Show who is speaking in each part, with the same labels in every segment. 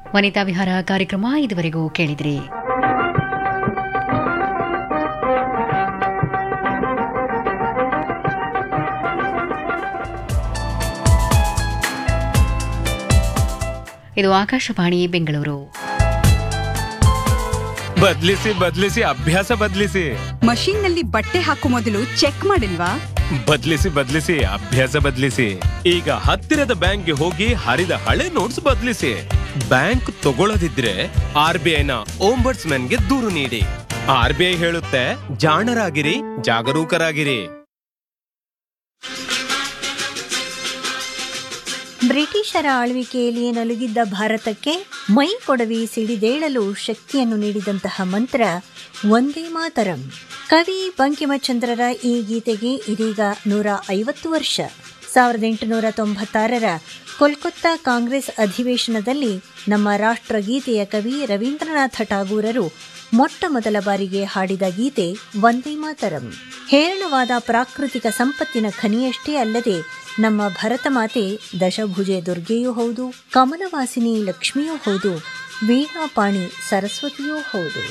Speaker 1: ವನಿತಾ ವಿಹಾರ ಕಾರ್ಯಕ್ರಮ ಇದುವರೆಗೂ ಕೇಳಿದ್ರಿ ಇದು ಆಕಾಶವಾಣಿ ಬೆಂಗಳೂರು
Speaker 2: ಬದ್ಲಿಸಿ ಬದ್ಲಿಸಿ ಅಭ್ಯಾಸ ಬದ್ಲಿಸಿ
Speaker 3: ಮಷೀನ್ ನಲ್ಲಿ ಬಟ್ಟೆ ಹಾಕೋ ಮೊದಲು ಚೆಕ್ ಮಾಡಿಲ್ವಾ
Speaker 2: ಬದ್ಲಿಸಿ ಬದ್ಲಿಸಿ ಅಭ್ಯಾಸ ಬದ್ಲಿಸಿ ಈಗ ಹತ್ತಿರದ ಬ್ಯಾಂಕ್ಗೆ ಹೋಗಿ ಹರಿದ ಹಳೆ ನೋಟ್ಸ್ ಬದ್ಲಿಸಿ ಬ್ಯಾಂಕ್ ತಗೊಳ್ಳದಿದ್ರೆ ಆರ್ ಬಿ ಐನ ಗೆ ದೂರು ನೀಡಿ ಆರ್ ಬಿ ಐ ಹೇಳುತ್ತೆ ಜಾಣರಾಗಿರಿ ಜಾಗರೂಕರಾಗಿರಿ
Speaker 4: ಬ್ರಿಟಿಷರ ಆಳ್ವಿಕೆಯಲ್ಲಿ ನಲುಗಿದ್ದ ಭಾರತಕ್ಕೆ ಮೈ ಕೊಡವಿ ಸಿಡಿದೇಳಲು ಶಕ್ತಿಯನ್ನು ನೀಡಿದಂತಹ ಮಂತ್ರ ಒಂದೇ ಮಾತರಂ ಕವಿ ಬಂಕಿಮಚಂದ್ರರ ಈ ಗೀತೆಗೆ ಇದೀಗ ನೂರ ಐವತ್ತು ವರ್ಷ ಸಾವಿರದ ಎಂಟುನೂರ ತೊಂಬತ್ತಾರರ ಕೋಲ್ಕತ್ತಾ ಕಾಂಗ್ರೆಸ್ ಅಧಿವೇಶನದಲ್ಲಿ ನಮ್ಮ ರಾಷ್ಟ್ರಗೀತೆಯ ಕವಿ ರವೀಂದ್ರನಾಥ ಠಾಗೂರರು ಮೊಟ್ಟ ಮೊದಲ ಬಾರಿಗೆ ಹಾಡಿದ ಗೀತೆ ವಂದೇ ಮಾತರಂ ಹೇರಳವಾದ ಪ್ರಾಕೃತಿಕ ಸಂಪತ್ತಿನ ಖನಿಯಷ್ಟೇ ಅಲ್ಲದೆ ನಮ್ಮ ಭರತ ಮಾತೆ ದಶಭುಜೆ ದುರ್ಗೆಯೂ ಹೌದು ಕಮಲವಾಸಿನಿ ಲಕ್ಷ್ಮಿಯೂ ಹೌದು ವೀಣಾಪಾಣಿ ಸರಸ್ವತಿಯೂ ಹೌದು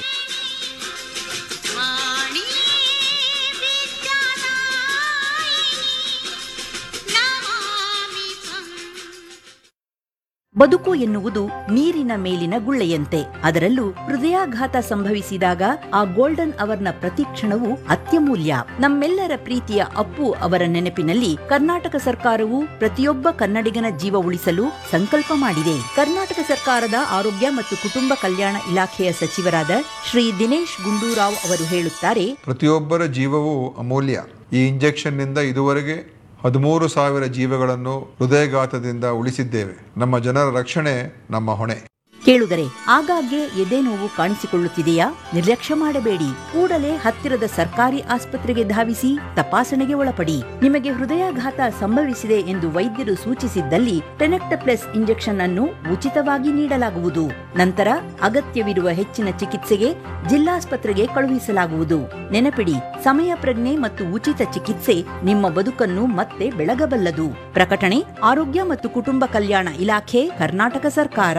Speaker 5: ಬದುಕು ಎನ್ನುವುದು ನೀರಿನ ಮೇಲಿನ ಗುಳ್ಳೆಯಂತೆ ಅದರಲ್ಲೂ ಹೃದಯಾಘಾತ ಸಂಭವಿಸಿದಾಗ ಆ ಗೋಲ್ಡನ್ ಅವರ್ನ ಪ್ರತಿಕ್ಷಣವು ಅತ್ಯಮೂಲ್ಯ ನಮ್ಮೆಲ್ಲರ ಪ್ರೀತಿಯ ಅಪ್ಪು ಅವರ ನೆನಪಿನಲ್ಲಿ ಕರ್ನಾಟಕ ಸರ್ಕಾರವು ಪ್ರತಿಯೊಬ್ಬ ಕನ್ನಡಿಗನ ಜೀವ ಉಳಿಸಲು ಸಂಕಲ್ಪ ಮಾಡಿದೆ ಕರ್ನಾಟಕ ಸರ್ಕಾರದ ಆರೋಗ್ಯ ಮತ್ತು ಕುಟುಂಬ ಕಲ್ಯಾಣ ಇಲಾಖೆಯ ಸಚಿವರಾದ ಶ್ರೀ ದಿನೇಶ್ ಗುಂಡೂರಾವ್ ಅವರು ಹೇಳುತ್ತಾರೆ
Speaker 6: ಪ್ರತಿಯೊಬ್ಬರ ಜೀವವೂ ಅಮೂಲ್ಯ ಈ ಇಂಜೆಕ್ಷನ್ನಿಂದ ಇದುವರೆಗೆ ಹದಿಮೂರು ಸಾವಿರ ಜೀವಗಳನ್ನು ಹೃದಯಘಾತದಿಂದ ಉಳಿಸಿದ್ದೇವೆ ನಮ್ಮ ಜನರ ರಕ್ಷಣೆ ನಮ್ಮ ಹೊಣೆ
Speaker 5: ಕೇಳುಗರೆ ಆಗಾಗ್ಗೆ ಎದೆ ನೋವು ಕಾಣಿಸಿಕೊಳ್ಳುತ್ತಿದೆಯಾ ನಿರ್ಲಕ್ಷ್ಯ ಮಾಡಬೇಡಿ ಕೂಡಲೇ ಹತ್ತಿರದ ಸರ್ಕಾರಿ ಆಸ್ಪತ್ರೆಗೆ ಧಾವಿಸಿ ತಪಾಸಣೆಗೆ ಒಳಪಡಿ ನಿಮಗೆ ಹೃದಯಾಘಾತ ಸಂಭವಿಸಿದೆ ಎಂದು ವೈದ್ಯರು ಸೂಚಿಸಿದ್ದಲ್ಲಿ ಟೆನೆಕ್ಟಪ್ಲೆಸ್ ಇಂಜೆಕ್ಷನ್ ಅನ್ನು ಉಚಿತವಾಗಿ ನೀಡಲಾಗುವುದು ನಂತರ ಅಗತ್ಯವಿರುವ ಹೆಚ್ಚಿನ ಚಿಕಿತ್ಸೆಗೆ ಜಿಲ್ಲಾಸ್ಪತ್ರೆಗೆ ಕಳುಹಿಸಲಾಗುವುದು ನೆನಪಿಡಿ ಸಮಯ ಪ್ರಜ್ಞೆ ಮತ್ತು ಉಚಿತ ಚಿಕಿತ್ಸೆ ನಿಮ್ಮ ಬದುಕನ್ನು ಮತ್ತೆ ಬೆಳಗಬಲ್ಲದು ಪ್ರಕಟಣೆ ಆರೋಗ್ಯ ಮತ್ತು ಕುಟುಂಬ ಕಲ್ಯಾಣ ಇಲಾಖೆ ಕರ್ನಾಟಕ ಸರ್ಕಾರ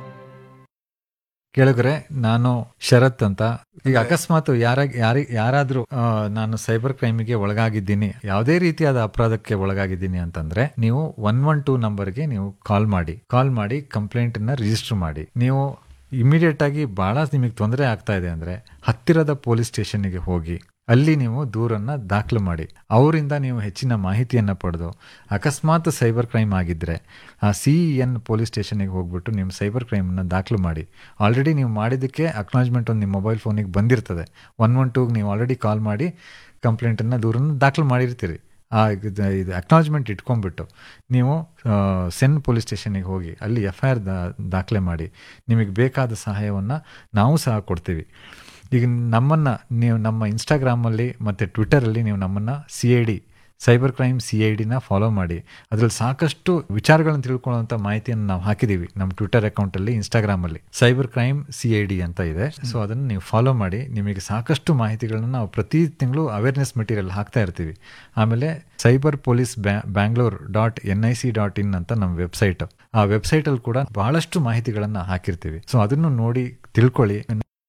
Speaker 7: ಕೇಳಿದ್ರೆ ನಾನು ಶರತ್ ಅಂತ ಈಗ ಅಕಸ್ಮಾತ್ ಯಾರ ಯಾರಿ ಯಾರಾದ್ರೂ ಆ, ನಾನು ಸೈಬರ್ ಕ್ರೈಮಿಗೆ ಒಳಗಾಗಿದ್ದೀನಿ ಯಾವುದೇ ರೀತಿಯಾದ ಅಪರಾಧಕ್ಕೆ ಒಳಗಾಗಿದ್ದೀನಿ ಅಂತಂದ್ರೆ ನೀವು ಒನ್ ಒನ್ ಟೂ ನಂಬರ್ಗೆ ನೀವು ಕಾಲ್ ಮಾಡಿ ಕಾಲ್ ಮಾಡಿ ಕಂಪ್ಲೇಂಟ್ ನ ರಿಜಿಸ್ಟರ್ ಮಾಡಿ ನೀವು ಇಮಿಡಿಯೇಟ್ ಆಗಿ ಬಹಳ ನಿಮಗೆ ತೊಂದರೆ ಆಗ್ತಾ ಇದೆ ಅಂದ್ರೆ ಹತ್ತಿರದ ಪೊಲೀಸ್ ಸ್ಟೇಷನ್ಗೆ ಹೋಗಿ ಅಲ್ಲಿ ನೀವು ದೂರನ್ನ ದಾಖಲು ಮಾಡಿ ಅವರಿಂದ ನೀವು ಹೆಚ್ಚಿನ ಮಾಹಿತಿಯನ್ನು ಪಡೆದು ಅಕಸ್ಮಾತ್ ಸೈಬರ್ ಕ್ರೈಮ್ ಆಗಿದ್ದರೆ ಆ ಸಿ ಎನ್ ಪೊಲೀಸ್ ಸ್ಟೇಷನ್ಗೆ ಹೋಗ್ಬಿಟ್ಟು ನಿಮ್ಮ ಸೈಬರ್ ಕ್ರೈಮನ್ನು ದಾಖಲು ಮಾಡಿ ಆಲ್ರೆಡಿ ನೀವು ಮಾಡಿದ್ದಕ್ಕೆ ಅಕ್ನಾಲಜ್ಮೆಂಟ್ ಒಂದು ನಿಮ್ಮ ಮೊಬೈಲ್ ಫೋನಿಗೆ ಬಂದಿರ್ತದೆ ಒನ್ ಒನ್ ಟೂಗೆ ನೀವು ಆಲ್ರೆಡಿ ಕಾಲ್ ಮಾಡಿ ಕಂಪ್ಲೇಂಟನ್ನು ದೂರನ್ನು ದಾಖಲು ಮಾಡಿರ್ತೀರಿ ಆ ಇದು ಇದು ಅಕ್ನಾಲಜ್ಮೆಂಟ್ ಇಟ್ಕೊಂಡ್ಬಿಟ್ಟು ನೀವು ಸೆನ್ ಪೊಲೀಸ್ ಸ್ಟೇಷನ್ಗೆ ಹೋಗಿ ಅಲ್ಲಿ ಎಫ್ ಐ ಆರ್ ದಾಖಲೆ ಮಾಡಿ ನಿಮಗೆ ಬೇಕಾದ ಸಹಾಯವನ್ನು ನಾವು ಸಹ ಕೊಡ್ತೀವಿ ಈಗ ನಮ್ಮನ್ನು ನೀವು ನಮ್ಮ ಇನ್ಸ್ಟಾಗ್ರಾಮಲ್ಲಿ ಮತ್ತು ಟ್ವಿಟರಲ್ಲಿ ನೀವು ನಮ್ಮನ್ನು C I D cyber crime C I ಡಿನ ಫಾಲೋ ಮಾಡಿ ಅದರಲ್ಲಿ ಸಾಕಷ್ಟು ವಿಚಾರಗಳನ್ನು ತಿಳ್ಕೊಳ್ಳುವಂಥ ಮಾಹಿತಿಯನ್ನು ನಾವು ಹಾಕಿದ್ದೀವಿ ನಮ್ಮ ಟ್ವಿಟರ್ ಅಕೌಂಟಲ್ಲಿ ಇನ್ಸ್ಟಾಗ್ರಾಮಲ್ಲಿ cyber crime C I D ಅಂತ ಇದೆ ಸೊ ಅದನ್ನು ನೀವು ಫಾಲೋ ಮಾಡಿ ನಿಮಗೆ ಸಾಕಷ್ಟು ಮಾಹಿತಿಗಳನ್ನು ನಾವು ಪ್ರತಿ ತಿಂಗಳು ಅವೇರ್ನೆಸ್ ಮೆಟೀರಿಯಲ್ ಹಾಕ್ತಾ ಇರ್ತೀವಿ ಆಮೇಲೆ cyber police Bangalore dot N I C dot in ಅಂತ ನಮ್ಮ ವೆಬ್ಸೈಟ್ ಆ ವೆಬ್ಸೈಟಲ್ಲಿ ಕೂಡ ಬಹಳಷ್ಟು ಮಾಹಿತಿಗಳನ್ನು ಹಾಕಿರ್ತೀವಿ ಸೊ ಅದನ್ನು ನೋಡಿ ತಿಳ್ಕೊಳ್ಳಿ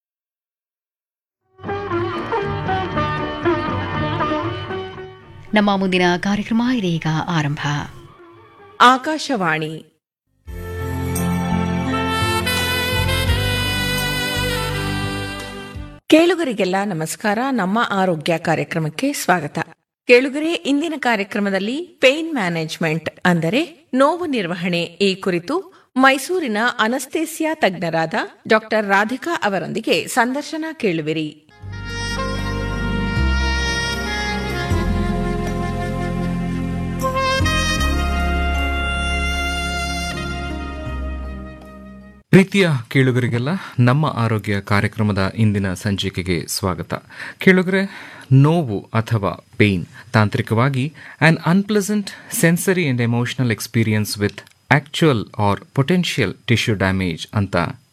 Speaker 1: ನಮ್ಮ ಮುಂದಿನ ಕಾರ್ಯಕ್ರಮ ಇದೀಗ ಆರಂಭ
Speaker 8: ಆಕಾಶವಾಣಿ ಕೇಳುಗರಿಗೆಲ್ಲ ನಮಸ್ಕಾರ ನಮ್ಮ ಆರೋಗ್ಯ ಕಾರ್ಯಕ್ರಮಕ್ಕೆ ಸ್ವಾಗತ ಕೇಳುಗರೆ ಇಂದಿನ ಕಾರ್ಯಕ್ರಮದಲ್ಲಿ ಪೇನ್ ಮ್ಯಾನೇಜ್ಮೆಂಟ್ ಅಂದರೆ ನೋವು ನಿರ್ವಹಣೆ ಈ ಕುರಿತು ಮೈಸೂರಿನ ಅನಸ್ತೇಸಿಯಾ ತಜ್ಞರಾದ ಡಾಕ್ಟರ್ ರಾಧಿಕಾ ಅವರೊಂದಿಗೆ ಸಂದರ್ಶನ ಕೇಳುವಿರಿ
Speaker 9: ಪ್ರೀತಿಯ ಕೇಳುಗರಿಗೆಲ್ಲ ನಮ್ಮ ಆರೋಗ್ಯ ಕಾರ್ಯಕ್ರಮದ ಇಂದಿನ ಸಂಚಿಕೆಗೆ ಸ್ವಾಗತ ಕೇಳುಗರೆ ನೋವು ಅಥವಾ ಪೇನ್ ತಾಂತ್ರಿಕವಾಗಿ an unpleasant sensory and emotional experience with actual or potential tissue damage ಅಂತ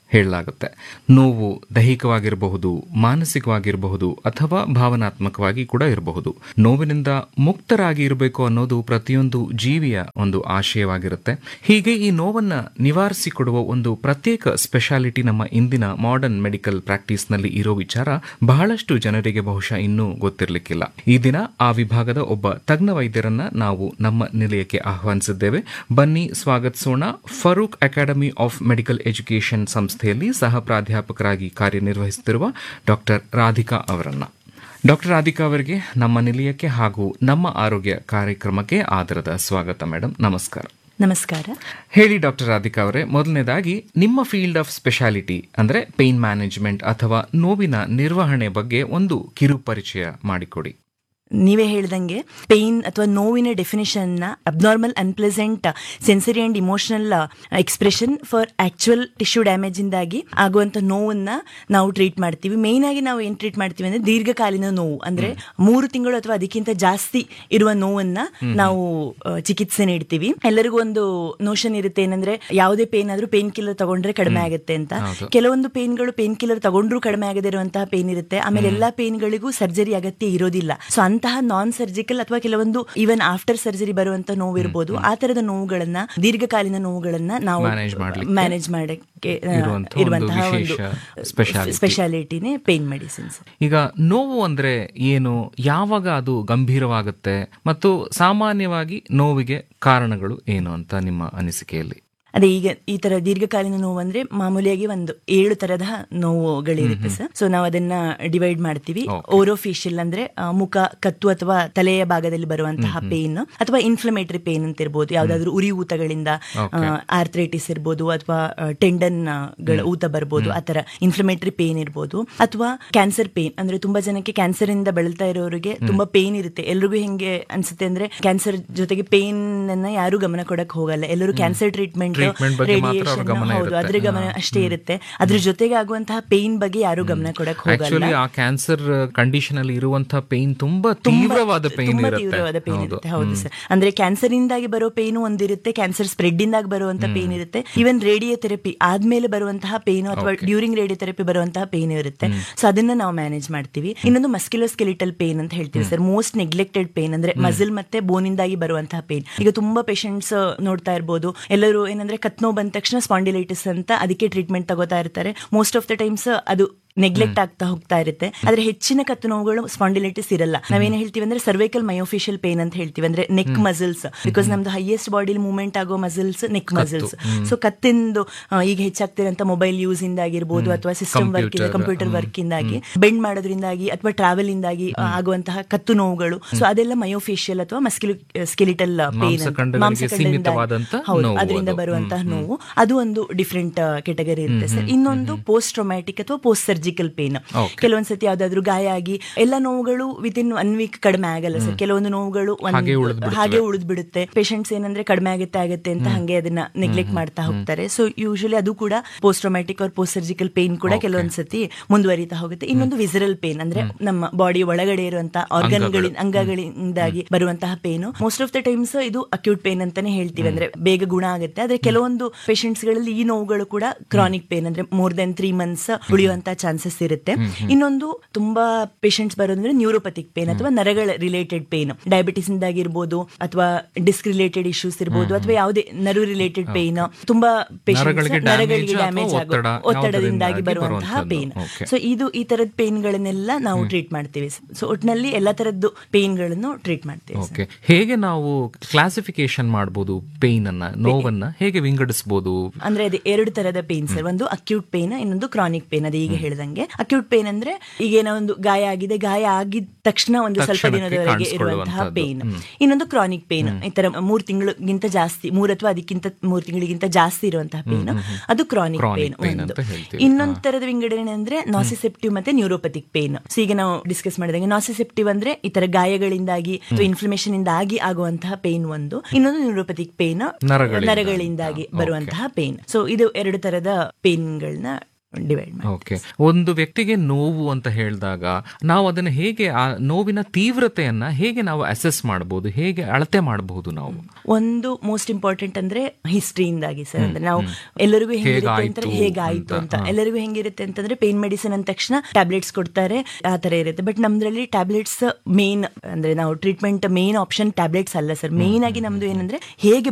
Speaker 9: ಹೇಳಲಾಗುತ್ತೆ ನೋವು ದೈಹಿಕವಾಗಿರಬಹುದು ಮಾನಸಿಕವಾಗಿರಬಹುದು ಅಥವಾ ಭಾವನಾತ್ಮಕವಾಗಿ ಕೂಡ ಇರಬಹುದು ನೋವಿನಿಂದ ಮುಕ್ತರಾಗಿ ಇರಬೇಕು ಅನ್ನೋದು ಪ್ರತಿಯೊಂದು ಜೀವಿಯ ಒಂದು ಆಶಯವಾಗಿರುತ್ತೆ ಹೀಗೆ ಈ ನೋವನ್ನ ನಿವಾರಿಸಿಕೊಡುವ ಒಂದು ಪ್ರತ್ಯೇಕ ಸ್ಪೆಷಾಲಿಟಿ ನಮ್ಮ ಇಂದಿನ ಮಾಡರ್ನ್ ಮೆಡಿಕಲ್ ಪ್ರಾಕ್ಟೀಸ್ನಲ್ಲಿ ಇರೋ ವಿಚಾರ ಬಹಳಷ್ಟು ಜನರಿಗೆ ಬಹುಶಃ ಇನ್ನೂ ಗೊತ್ತಿರಲಿಕ್ಕಿಲ್ಲ ಈ ದಿನ ಆ ವಿಭಾಗದ ಒಬ್ಬ ತಜ್ಞ ವೈದ್ಯರನ್ನ ನಾವು ನಮ್ಮ ನಿಲಯಕ್ಕೆ ಆಹ್ವಾನಿಸಿದ್ದೇವೆ ಬನ್ನಿ ಸ್ವಾಗತಿಸೋಣ Farooq academy of medical education ಸಂಸ್ಥೆಯಲ್ಲಿ ಸಹ ಪ್ರಾಧ್ಯಾಪಕರಾಗಿ ಕಾರ್ಯನಿರ್ವಹಿಸುತ್ತಿರುವ ಡಾಕ್ಟರ್ ರಾಧಿಕಾ ಅವರನ್ನ ಡಾಕ್ಟರ್ ರಾಧಿಕಾ ಅವರಿಗೆ ನಮ್ಮ ನಿಲಯಕ್ಕೆ ಹಾಗೂ ನಮ್ಮ ಆರೋಗ್ಯ ಕಾರ್ಯಕ್ರಮಕ್ಕೆ ಆದರದ ಸ್ವಾಗತ ಮೇಡಮ್ ನಮಸ್ಕಾರ
Speaker 10: ನಮಸ್ಕಾರ
Speaker 9: ಹೇಳಿ ಡಾಕ್ಟರ್ ರಾಧಿಕಾ ಅವರೇ ಮೊದಲನೇದಾಗಿ ನಿಮ್ಮ ಫೀಲ್ಡ್ ಆಫ್ ಸ್ಪೆಷಾಲಿಟಿ ಅಂದ್ರೆ ಪೇನ್ ಮ್ಯಾನೇಜ್ಮೆಂಟ್ ಅಥವಾ ನೋವಿನ ನಿರ್ವಹಣೆ ಬಗ್ಗೆ ಒಂದು ಕಿರು ಪರಿಚಯ ಮಾಡಿಕೊಡಿ
Speaker 10: ನೀವೇ ಹೇಳ್ದಂಗೆ ಪೇನ್ ಅಥವಾ ನೋವಿನ ಡೆಫಿನೇಷನ್ ನ abnormal unpleasant sensory and emotional expression for actual tissue damage ಇಂದಾಗಿ ಆಗುವಂತ ನೋವನ್ನ ನಾವು ಟ್ರೀಟ್ ಮಾಡ್ತೀವಿ ಮೇನ್ ಆಗಿ ನಾವು ಏನ್ ಟ್ರೀಟ್ ಮಾಡ್ತೀವಿ ಅಂದ್ರೆ ದೀರ್ಘಕಾಲೀನ ನೋವು ಅಂದ್ರೆ ಮೂರು ತಿಂಗಳು ಅಥವಾ ಅದಕ್ಕಿಂತ ಜಾಸ್ತಿ ಇರುವ ನೋವನ್ನ ನಾವು ಆ, ಚಿಕಿತ್ಸೆ ನೀಡ್ತೀವಿ ಎಲ್ಲರಿಗೂ ಒಂದು ನೋಷನ್ ಇರುತ್ತೆ ಏನಂದ್ರೆ ಯಾವುದೇ ಪೇನ್ ಆದ್ರೂ ಪೇನ್ ಕಿಲ್ಲರ್ ತಗೊಂಡ್ರೆ ಕಡಿಮೆ ಆಗುತ್ತೆ ಅಂತ ಕೆಲವೊಂದು ಪೇನ್ಗಳು ಪೇನ್ ಕಿಲ್ಲರ್ ತಗೊಂಡ್ರು ಕಡಿಮೆ ಆಗದೇ ಇರುವಂತಹ ಪೇನ್ ಇರುತ್ತೆ ಆಮೇಲೆ ಎಲ್ಲಾ ಪೇನ್ಗಳಿಗೂ ಸರ್ಜರಿ ಅಗತ್ಯ ಇರೋದಿಲ್ಲ ಸೊ ಅಂತಹ ನಾನ್ ಸರ್ಜಿಕಲ್ ಅಥವಾ ಕೆಲವೊಂದು ಈವನ್ ಆಫ್ಟರ್ ಸರ್ಜರಿ ಬರುವಂತ ನೋವು ಇರಬಹುದು ಆ ತರದ ನೋವುಗಳನ್ನ ದೀರ್ಘಕಾಲೀನ ನೋವುಗಳನ್ನ ನಾವು
Speaker 9: Manage ಮಾಡ್ಲಿಕ್ಕೆ
Speaker 10: ಮ್ಯಾನೇಜ್ ಮಾಡಕ್ಕೆ ಆ,
Speaker 9: ಇರುವಂತಹ ಒಂದು
Speaker 10: ಇರುವಂತಹ ಒಂದು
Speaker 9: ವಿಶೇಷ speciality.
Speaker 10: ಸ್ಪೆಷಾಲಿಟಿನೇ ಪೇನ್ ಮೆಡಿಸಿನ್ಸ್
Speaker 9: ಈಗ ನೋವು ಅಂದ್ರೆ ಏನು ಯಾವಾಗ ಅದು ಗಂಭೀರವಾಗುತ್ತೆ ಮತ್ತು ಸಾಮಾನ್ಯವಾಗಿ ನೋವಿಗೆ ಕಾರಣಗಳು ಏನು ಅಂತ ನಿಮ್ಮ ಅನಿಸಿಕೆಯಲ್ಲಿ
Speaker 10: ಅದೇ ಈಗ ಈ ತರ ದೀರ್ಘಕಾಲೀನ ನೋವು ಅಂದ್ರೆ ಮಾಮೂಲಿಯಾಗಿ ಒಂದು ಏಳು ತರದ ನೋವುಗಳಿರುತ್ತೆ ಸರ್ ಸೊ ನಾವು ಅದನ್ನ ಡಿವೈಡ್ ಮಾಡ್ತೀವಿ ಓರೋಫಿಷಿಯಲ್ ಅಂದ್ರೆ ಆ, ಮುಖ ಕತ್ತು ಅಥವಾ ತಲೆಯ ಭಾಗದಲ್ಲಿ ಬರುವಂತಹ ಪೇನ್ ಅಥವಾ ಇನ್ಫ್ಲಮೇಟರಿ ಪೇನ್ ಅಂತ ಇರ್ಬೋದು ಯಾವ್ದಾದ್ರು ಉರಿ ಊತಗಳಿಂದ ಆರ್ಥ್ರೈಟಿಸ್ ಇರ್ಬೋದು ಅಥವಾ ಟೆಂಡನ್ ಗಳ ಊತ ಬರ್ಬೋದು ಆತರ ಇನ್ಫ್ಲಮೇಟರಿ ಪೇನ್ ಇರ್ಬೋದು ಅಥವಾ ಕ್ಯಾನ್ಸರ್ ಪೇನ್ ಅಂದ್ರೆ ತುಂಬಾ ಜನಕ್ಕೆ ಕ್ಯಾನ್ಸರ್ ಇಂದ ಬಳಲ್ತಾ ಇರೋರಿಗೆ ತುಂಬಾ ಪೇನ್ ಇರುತ್ತೆ ಎಲ್ರಿಗೂ ಹೆಂಗೆ ಅನ್ಸುತ್ತೆ ಅಂದ್ರೆ ಕ್ಯಾನ್ಸರ್ ಜೊತೆಗೆ ಪೇನ್ ಅನ್ನ ಯಾರು ಗಮನ ಕೊಡಕ್ ಹೋಗಲ್ಲ ಎಲ್ಲರೂ ಕ್ಯಾನ್ಸರ್ ಟ್ರೀಟ್ಮೆಂಟ್
Speaker 9: Treatment ಬಗ್ಗೆ ಮಾತ್ರ ಅವ್ರ
Speaker 10: ರೇಡಿಯೇಷನ್
Speaker 9: ಗಮನ
Speaker 10: ಹೌದು
Speaker 9: ಇರುತ್ತೆ.
Speaker 10: ಅದ್ರ ಗಮನ ಅಷ್ಟೇ ಇರುತ್ತೆ ಅದ್ರ ಜೊತೆಗೆ ಆಗುವಂತಹ ಪೇನ್ ಬಗ್ಗೆ ಯಾರು ಗಮನ ಕೊಡಕ್ ಹೋಗಲ್ಲ
Speaker 9: ಆಕ್ಚುಲಿ ಆ ಕ್ಯಾನ್ಸರ್ ಕಂಡೀಷನ್ ಅಲ್ಲಿ ಇರುವಂತಹ ಪೇನ್ ತುಂಬಾ ತೀವ್ರವಾದ ಪೇನ್
Speaker 10: ತುಂಬಾ
Speaker 9: ಇರುತ್ತೆ
Speaker 10: ತೀವ್ರವಾದ ಪೇನ್
Speaker 9: ಹೌದು.
Speaker 10: ಇರುತ್ತೆ ಹೌದು ಸರ್ ಅಂದ್ರೆ ಕ್ಯಾನ್ಸರ್ ಇಂದಾಗಿ ಬರೋ ಪೇನು ಒಂದಿರುತ್ತೆ ಕ್ಯಾನ್ಸರ್ ಸ್ಪ್ರೆಡ್ ಇಂದಾಗಿ ಬರುವಂತ ಪೇನ್ ಇರುತ್ತೆ ಈವನ್ ರೇಡಿಯೋಥೆರಪಿ ಆದ್ಮೇಲೆ ಬರುವಂತಹ ಪೇನು ಅಥವಾ ಡ್ಯೂರಿಂಗ್ ರೇಡಿಯೋಥೆರಪಿ ಬರುವಂತಹ ಪೇನ್ ಇರುತ್ತೆ ಸೊ ಅದನ್ನ ನಾವು ಮ್ಯಾನೇಜ್ ಮಾಡ್ತೀವಿ ಇನ್ನೊಂದು ಮಸ್ಕ್ಯುಲರ್ ಸ್ಕೆಲಿಟಲ್ ಪೇನ್ ಅಂತ ಹೇಳ್ತೀವಿ ಸರ್ ಮೋಸ್ಟ್ ನೆಗ್ಲೆಕ್ಟೆಡ್ ಪೇನ್ ಅಂದ್ರೆ ಮಸಿಲ್ ಮತ್ತೆ ಬೋನಿಂದಾಗಿ ಬರುವಂತಹ ಪೇನ್ ಈಗ ತುಂಬಾ ಪೇಷಂಟ್ಸ್ ನೋಡ್ತಾ ಇರ್ಬೋದು ಎಲ್ಲರೂ ಏನಂದ್ರೆ ಕತ್ ನೋವು ಬಂದ ತಕ್ಷಣ ಸ್ಪಾಂಡಿಲೈಟಿಸ್ ಅಂತ ಅದಕ್ಕೆ ಟ್ರೀಟ್ಮೆಂಟ್ ತಗೋತಾ ಇರ್ತಾರೆ ಮೋಸ್ಟ್ ಆಫ್ ದ ಟೈಮ್ಸ್ ಅದು ನೆಗ್ಲೆಕ್ಟ್ ಆಗ್ತಾ ಹೋಗ್ತಾ ಇರುತ್ತೆ ಆದ್ರೆ ಹೆಚ್ಚಿನ ಕತ್ತು ನೋವುಗಳು ಸ್ಪಾಂಡಿಲೈಟಿಸ್ ಇರಲ್ಲ ನಾವೇನ್ ಹೇಳ್ತೀವಿ ಅಂದ್ರೆ ಸರ್ವೈಕಲ್ ಮಯೋಫಿಷಿಯಲ್ ಪೇನ್ ಅಂತ ಹೇಳ್ತೀವಿ ಅಂದ್ರೆ ನೆಕ್ ಮಸಲ್ಸ್ ಬಿಕಾಸ್ ನಮ್ದು ಹೈಯೆಸ್ಟ್ ಬಾಡಿಲಿ ಮೂವ್ಮೆಂಟ್ ಆಗೋ ಮಸಲ್ಸ್ ನೆಕ್ ಮಸಲ್ಸ್ ಸೊ ಕತ್ತಿಂದು ಆ, ಈಗ ಹೆಚ್ಚಾಗ್ತಿರೋಂಥ ಮೊಬೈಲ್ ಯೂಸ್ ಇಂದಾಗಿರ್ಬೋದು ಅಥವಾ ಸಿಸ್ಟಮ್ ವರ್ಕ್ ಇಂದ ಕಂಪ್ಯೂಟರ್ ವರ್ಕ್ ಇಂದಾಗಿ ಬೆಂಡ್ ಮಾಡೋದ್ರಿಂದಾಗಿ ಅಥವಾ ಟ್ರಾವೆಲ್ ಇಂದಾಗಿ ಆ, ಆಗುವಂತಹ ಕತ್ತು ನೋವುಗಳು ಸೊ ಅದೆಲ್ಲ ಮಯೋಫೇಶಿಯಲ್ ಅಥವಾ ಮಸ್ಕ್ಯುಲ್ ಸ್ಕೆಲಿಟಲ್ ಪೇನ್
Speaker 9: ಮಾಂಸಖಂಡಗಳಿಗೆ ಸೀಮಿತವಾದಂತ ನೋವು
Speaker 10: ಅದರಿಂದ
Speaker 9: ಅದು.
Speaker 10: ಬರುವಂತಹ ನೋವು ಅದು ಒಂದು ಡಿಫ್ರೆಂಟ್ ಕೆಟಗರಿ ಇರುತ್ತೆ ಸರ್ ಇನ್ನೊಂದು ಪೋಸ್ಟ್ ಟ್ರೊಮ್ಯಾಟಿಕ್ ಅಥವಾ ಪೋಸ್ಟ್ ಸರ್ಜಿಕಲ್ ಪೇನ್ ಕೆಲವೊಂದ್ಸತಿ ಯಾವ್ದಾದ್ರು ಗಾಯ ಆಗಿ ಎಲ್ಲ ನೋವುಗಳು ವಿತಿನ್ ಒನ್ ವೀಕ್ ಕಡಿಮೆ ಆಗಲ್ಲ ಸರ್ ಕೆಲವೊಂದು ನೋವುಗಳು ಒಂದ್-
Speaker 9: ಹಾಗೆ ಉಳ್ದ್ಬಿಡ್ತವೆ.
Speaker 10: ಹಾಗೆ ಉಳಿದ್ ಬಿಡುತ್ತೆ ಪೇಷಂಟ್ಸ್ ಏನಂದ್ರೆ ಕಡಿಮೆ ಆಗುತ್ತೆ ಆಗುತ್ತೆ ಅಂತ ಹಂಗೆ ಅದನ್ನ ನೆಗ್ಲೆಕ್ಟ್ ಮಾಡ್ತಾ ಹೋಗ್ತಾರೆ ಸೊ ಯೂಶಲಿ ಅದು ಕೂಡ ಪೋಸ್ಟ್ ಟ್ರೊಮ್ಯಾಟಿಕ್ ಅವ್ರ ಪೋಸ್ಟ್ ಸರ್ಜಿಕಲ್ ಪೇನ್ ಕೂಡ ಕೆಲವೊಂದ್ಸತಿ ಮುಂದುವರಿತಾ ಹೋಗುತ್ತೆ ಇನ್ನೊಂದು ವಿಸರಲ್ ಪೇನ್ ಅಂದ್ರೆ ನಮ್ಮ ಬಾಡಿ ಒಳಗಡೆ ಇರುವಂತಹ ಆರ್ಗನ್ಗಳಿಂದ ಅಂಗಗಳಿಂದಾಗಿ ಬರುವಂತಹ pain most of the times ಇದು ಅಕ್ಯೂಟ್ ಪೇನ್ ಅಂತಾನೆ ಹೇಳ್ತೀವಿ ಅಂದ್ರೆ ಬೇಗ ಗುಣ ಆಗುತ್ತೆ ಆದ್ರೆ ಕೆಲವೊಂದು ಪೇಷಂಟ್ಸ್ ಗಳಲ್ಲಿ ಈ ನೋವುಗಳು ಕೂಡ ಕ್ರಾನಿಕ್ ಪೇನ್ ಅಂದ್ರೆ ಮೋರ್ ದೆನ್ ತ್ರೀ ಮಂತ್ಸ್ ಉಳಿಯುವಂತಹ ಚಾನ್ಸಸ್ ಇರುತ್ತೆ ಇನ್ನೊಂದು ತುಂಬಾ ಪೇಷಂಟ್ಸ್ ಬರೋದಂದ್ರೆ ನ್ಯೂರೋಪತಿಕ್ ಪೇನ್ ಅಥವಾ ನರಗಳ ರಿಲೇಟೆಡ್ ಪೇನ್ ಡಯಾಬಿಟಿಸ್ ಇಂದಾಗಿರ್ಬೋದು ಅಥವಾ ಡಿಸ್ಕ್ ರಿಲೇಟೆಡ್ ಇಶ್ಯೂಸ್ ಇರ್ಬೋದು ಅಥವಾ ಯಾವುದೇ ನರ್ವ್ ರಿಲೇಟೆಡ್ ಪೇನ್ ತುಂಬಾ patients
Speaker 9: ನರಗಳಿಗೆ
Speaker 10: ನರಗಳಿಗೆ
Speaker 9: damage
Speaker 10: ಡ್ಯಾಮೇಜ್
Speaker 9: ಅಥವಾ
Speaker 10: ಆಗೋ
Speaker 9: ಒತ್ತಡ,
Speaker 10: ಒತ್ತಡದಿಂದಾಗಿ
Speaker 9: ಯಾವುದರಿಂದಾಗಿ
Speaker 10: ಬರುವಂತಹ
Speaker 9: ಬರುವಂತಹದ್ದು.
Speaker 10: Pain
Speaker 9: Okay.
Speaker 10: ಸೊ ಇದು ಈ ತರದ ಪೇನ್ ಗಳನ್ನೆಲ್ಲ ನಾವು ಟ್ರೀಟ್ ಮಾಡ್ತೀವಿ ಸೊ ಒಟ್ಟಿನಲ್ಲಿ ಎಲ್ಲಾ ತರದ್ದು ಪೇನ್ ಗಳನ್ನು ಟ್ರೀಟ್ ಮಾಡ್ತೀವಿ
Speaker 9: ಓಕೆ ಹೇಗೆ ನಾವು ಕ್ಲಾಸಿಫಿಕೇಶನ್ ಮಾಡಬಹುದು ಪೇನ್ ಅನ್ನ ನೋವನ್ನ ಹೇಗೆ ವಿಂಗಡಿಸಬಹುದು
Speaker 10: ಅಂದ್ರೆ ಅದು ಎರಡು ತರದ ಪೇನ್ ಸರ್ ಒಂದು ಅಕ್ಯೂಟ್ ಪೇನ್ ಇನ್ನೊಂದು ಕ್ರಾನಿಕ್ ಪೇನ್ ಅದು ಈಗ ಹೇಳ್ದಂಗೆ ಅಕ್ಯೂಟ್ ಪೇನ್ ಅಂದ್ರೆ ಈಗ ಏನೋ ಒಂದು ಗಾಯ ಆಗಿದೆ ಗಾಯ ಆಗಿದ ತಕ್ಷಣ ಒಂದು ಸ್ವಲ್ಪ
Speaker 9: ತಕ್ಷಣಕ್ಕೆ
Speaker 10: ದಿನದವರೆಗೆ ಇರುವಂತಹ
Speaker 9: ಕಾಣಿಸ್ಕೊಳ್ಳುವಂತಹದ್ದು.
Speaker 10: ಪೇನ್ ಇನ್ನೊಂದು ಕ್ರಾನಿಕ್ ಪೇನ್ ಈ ತರ ಮೂರ್ ತಿಂಗಳಿಗಿಂತ ಜಾಸ್ತಿ ಮೂರ್ ಅಥವಾ ಅದಕ್ಕಿಂತ ಮೂರ್ ತಿಂಗಳಿಗಿಂತ ಜಾಸ್ತಿ ಇರುವಂತಹ ಪೇನ್ ಅದು ಕ್ರಾನಿಕ್
Speaker 9: Chronic
Speaker 10: ಪೇನ್
Speaker 9: pain
Speaker 10: ಒಂದು
Speaker 9: ಅಂತ ಹೇಳ್ತೀವಿ.
Speaker 10: ಇನ್ನೊಂದು ತರದ ವಿಂಗಡಣೆ ಅಂದ್ರೆ ನಾಸಿಸೆಪ್ಟಿವ್ ಮತ್ತೆ ನ್ಯೂರೋಪತಿಕ್ ಪೇನ್ ಸೊ ಈಗ ನಾವು ಡಿಸ್ಕಸ್ ಮಾಡಿದಂಗೆ ನಾಸಿಸೆಪ್ಟಿವ್ ಅಂದ್ರೆ ಈ ತರ ಗಾಯಗಳಿಂದಾಗಿ ಅಥವಾ ಇನ್ಫ್ಲಮೇಷನ್ ಇಂದಾಗಿ ಆಗುವಂತಹ ಪೇನ್ ಒಂದು ಇನ್ನೊಂದು ನ್ಯೂರೋಪತಿಕ್ ಪೇನ್
Speaker 9: ನರಗಳಿಂದ.
Speaker 10: ನರಗಳಿಂದಾಗಿ ಬರುವಂತಹ ಪೇನ್ ಸೊ ಇದು ಎರಡು ತರದ ಪೇನ್ಗಳನ್ನ ಡಿವೈಡ್ ಮಾಡಿ
Speaker 9: ಓಕೆ ಒಂದು ವ್ಯಕ್ತಿಗೆ ನೋವು ಅಂತ ಹೇಳಿದಾಗ ನಾವು ಅದನ್ನ ಹೇಗೆ ಆ ನೋವಿನ ತೀವ್ರತೆಯನ್ನ ಹೇಗೆ ನಾವು ಅಸೆಸ್ ಮಾಡಬಹುದು ಹೇಗೆ ಅಳತೆ ಮಾಡಬಹುದು ನಾವು
Speaker 10: ಒಂದು ಮೋಸ್ಟ್ ಇಂಪಾರ್ಟೆಂಟ್ ಅಂದ್ರೆ ಹಿಸ್ಟ್ರಿಯಿಂದಾಗಿ ಸರ್ ಅಂದ್ರೆ ನಾವು ಎಲ್ಲರಿಗೂ ಹೆಂಗಿರುತ್ತೆ ಅಂತ
Speaker 9: ಹೇಗಾಯ್ತು
Speaker 10: ಹೇಗಾಯ್ತು
Speaker 9: ಅಂತ,
Speaker 10: ಅಂತ ಎಲ್ಲರಿಗೂ ಹೆಂಗಿರುತ್ತೆ ಅಂತಂದ್ರೆ ಪೇನ್ ಮೆಡಿಸಿನ್ ಅಂದ ತಕ್ಷಣ ಟ್ಯಾಬ್ಲೆಟ್ಸ್ ಕೊಡ್ತಾರೆ ಆ ತರ ಇರುತ್ತೆ ಬಟ್ ನಮ್ದ್ರಲ್ಲಿ ಟ್ಯಾಬ್ಲೆಟ್ಸ್ ಮೇನ್ ಅಂದ್ರೆ ನಾವು ಟ್ರೀಟ್ಮೆಂಟ್ ಮೇನ್ ಆಪ್ಷನ್ ಟ್ಯಾಬ್ಲೆಟ್ಸ್ ಅಲ್ಲ ಸರ್ ಮೇನ್ ಆಗಿ ನಮ್ದು ಏನಂದ್ರೆ ಹೇಗೆ